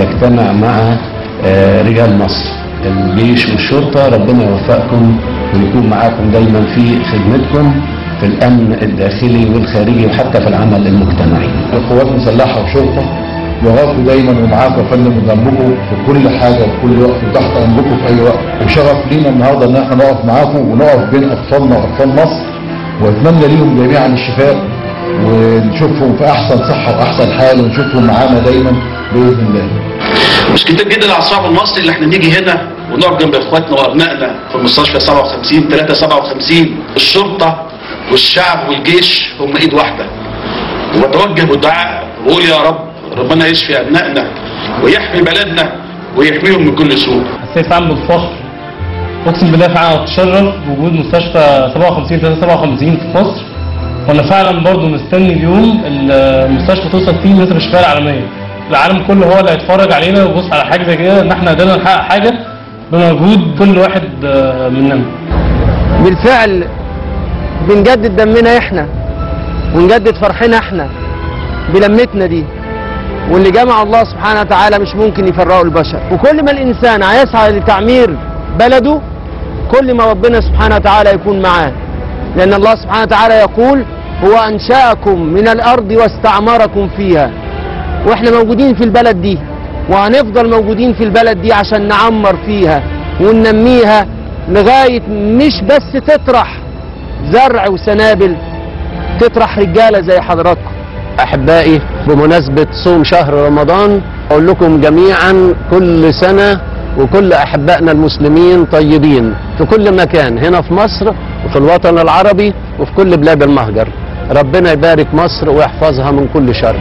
يجتمع مع آه، رجال مصر الجيش والشرطة ربنا يوفقكم ويكون معاكم دايما في خدمتكم في الأمن الداخلي والخارجي وحتى في العمل المجتمعي القوات المسلحه وشرطه يقفوا دايما ومعاكم يا فندم وجنبكم في كل حاجه وفي كل وقت وتحت امركم في اي وقت وشرف لينا النهارده ان احنا نقف معاكم ونقف بين اطفالنا واطفال مصر واتمنى ليهم جميعا الشفاء ونشوفهم في احسن صحه واحسن حال ونشوفهم معانا دايما باذن الله مش كتير جدا على الشعب المصري اللي احنا نيجي هنا ونقف جنب اخواتنا وابنائنا في المستشفى 57 3 57 الشرطه والشعب والجيش هم ايد واحده وبتوجه بالدعاء واقول يا رب ربنا يشفي ابنائنا ويحمي بلدنا ويحميهم من كل سوء حسيت فعلا بالفخر اقسم بالله فعلا اتشرف بوجود مستشفى 57 357 في مصر وانا فعلا برضو مستني اليوم المستشفى توصل فيه نسب الشفاء العالميه العالم كله هو اللي هيتفرج علينا ويبص على حاجه زي كده ان احنا قدرنا نحقق حاجه بمجهود كل واحد آه، مننا بالفعل بنجدد دمنا احنا ونجدد فرحنا احنا بلمتنا دي واللي جمع الله سبحانه وتعالى مش ممكن يفرقه البشر وكل ما الانسان هيسعى لتعمير بلده كل ما ربنا سبحانه وتعالى يكون معاه لان الله سبحانه وتعالى يقول هو انشاكم من الارض واستعمركم فيها واحنا موجودين في البلد دي وهنفضل موجودين في البلد دي عشان نعمر فيها وننميها لغايه مش بس تطرح زرع وسنابل تطرح رجاله زي حضراتكم احبائي بمناسبه صوم شهر رمضان اقول لكم جميعا كل سنه وكل احبائنا المسلمين طيبين في كل مكان هنا في مصر وفي الوطن العربي وفي كل بلاد المهجر ربنا يبارك مصر ويحفظها من كل شر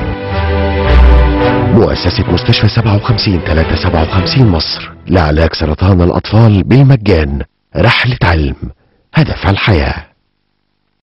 مؤسسة مستشفى 57 357 مصر لعلاج سرطان الأطفال بالمجان رحلة علم هدف الحياه